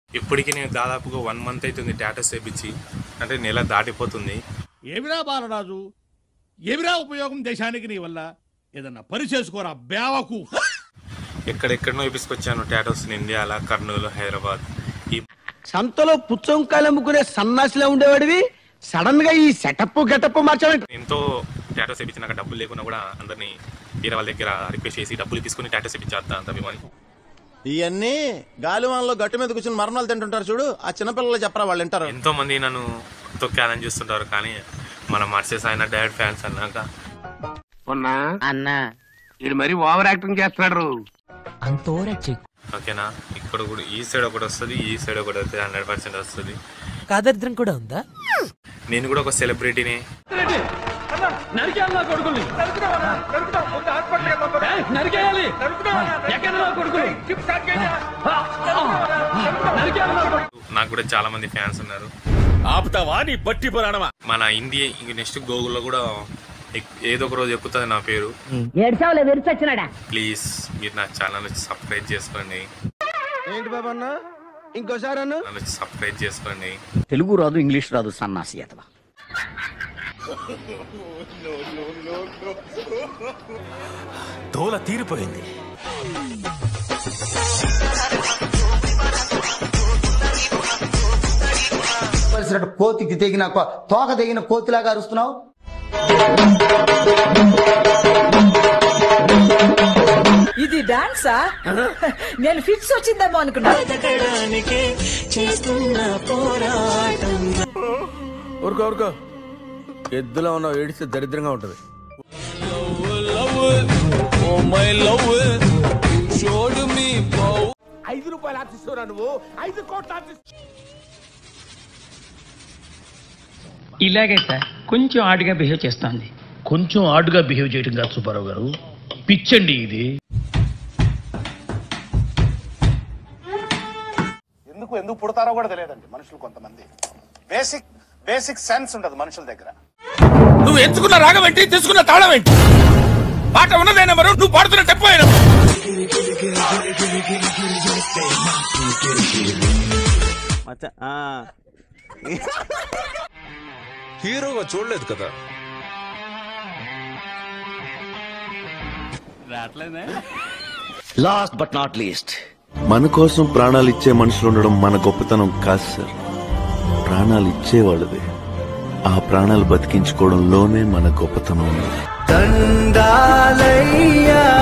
ఇప్పటికి నేను దాదాపుగా వన్ మంత్ అవుతుంది టాటస్ వేపించి అంటే నెల దాటిపోతుంది ఏమిరా బాలరాజు ఏమిరా ఉపయోగం దేశానికి నీ వల్ల ఏదన్నా పని చేసుకోరా బేవకు ఎక్కడెక్కడనో వేపించుకొచ్చాను టాటోస్ ఇండియాలో కర్నూలు హైదరాబాద్ ఈ సంతలో పుచ్చంకాయలు అమ్ముకునే సన్నాసిలో ఉండేవాడివి సడన్ గా ఈ సెటప్ గెటప్ మార్చాలంటే ఎంతో టాటోస్ వేపించి నాకు డబ్బులు లేకున్నా కూడా అందరినీ వేరే వాళ్ళ దగ్గర రిక్వెస్ట్ చేసి డబ్బులు తీసుకుని టాటోస్ వేపించేస్తా అంత అభిమాని ఇవన్నీ గాలివాన్లో గట్టు మీద కూర్చొని మరణాలు తింటుంటారు చూడు ఆ చిన్నపిల్లలు చెప్పరా వాళ్ళు వింటారు ఎంతో మంది నన్ను తొక్కాలని చూస్తుంటారు కానీ మన మర్సెస్ ఆయన డాడ్ ఫ్యాన్స్ అన్నాక ఉన్నా అన్నా ఇది మరి ఓవర్ యాక్టింగ్ చేస్తున్నాడు ఓకేనా ఇక్కడ కూడా ఈ సైడ్ ఒకటి వస్తుంది ఈ సైడ్ ఒకటి వస్తుంది హండ్రెడ్ పర్సెంట్ వస్తుంది కాదరిద్రం కూడా ఉందా నేను కూడా ఒక సెలబ్రిటీని నాకు కూడా చాలా మంది ఫ్యాన్స్ ఉన్నారు ఆపుతావా నీ పట్టి పురాణమా మన ఇండియా ఇంక నెక్స్ట్ గూగుల్లో కూడా ఎక్- ఏదో ఒక రోజు ఎక్కుతుంది నా పేరు ఏడ్చావులే విరిచొచ్చినాడా ప్లీజ్ మీరు నా ఛానల్ సబ్స్క్రైబ్ చేసుకోండి ఏంటి బాబా అన్న ఇంకోసారి అన్న ఛానల్ సబ్స్క్రైబ్ చేసుకోండి తెలుగు రాదు ఇంగ్లీష్ రాదు సన్నాసి అతవా తోల తీరిపోయింది కోతికి తెగిన కో- తోక తెగిన కోతిలాగా అరుస్తున్నావు ఇది డాన్సా నేను ఫిట్స్ వచ్చిందేమో అనుకున్నా ఊరుకో ఊరుకో ఎద్దులో ఉన్న ఏడిస్తే దరిద్రంగా ఉంటది ఐదు రూపాయలు ఆర్టిస్టురా నువ్వు ఐదు కోట్ల ఆర్టిస్ట్ ఇలాగే సార్ కొంచెం ఆడుగా బిహేవ్ చేస్తోంది కొంచెం ఆడుగా బిహేవ్ చేయడం కాదు సుబ్బారావు గారు పిచ్చండి ఇది ఎందుకు ఎందుకు పుడతారో కూడా తెలియదండి మనుషులు కొంతమంది బేసిక్ బేసిక్ సెన్స్ ఉండదు మనుషుల దగ్గర నువ్వు ఎంచుకున్న రాగం ఏంటి తీసుకున్న తాళం ఏంటి పాట ఉన్నదే నెంబరు నువ్వు పాడుతున్న టెంపో అయినా హీరోగా చూడలేదు కదా లాస్ట్ బట్ నాట్ లీస్ట్ మన కోసం ప్రాణాలు ఇచ్చే మనుషులు ఉండడం మన గొప్పతనం కాదు సార్ ప్రాణాలు ఇచ్చేవాళ్ళదే ఆ ప్రాణాలు బతికించుకోవడంలోనే మన గొప్పతనం ఉంది దండాలయ్యా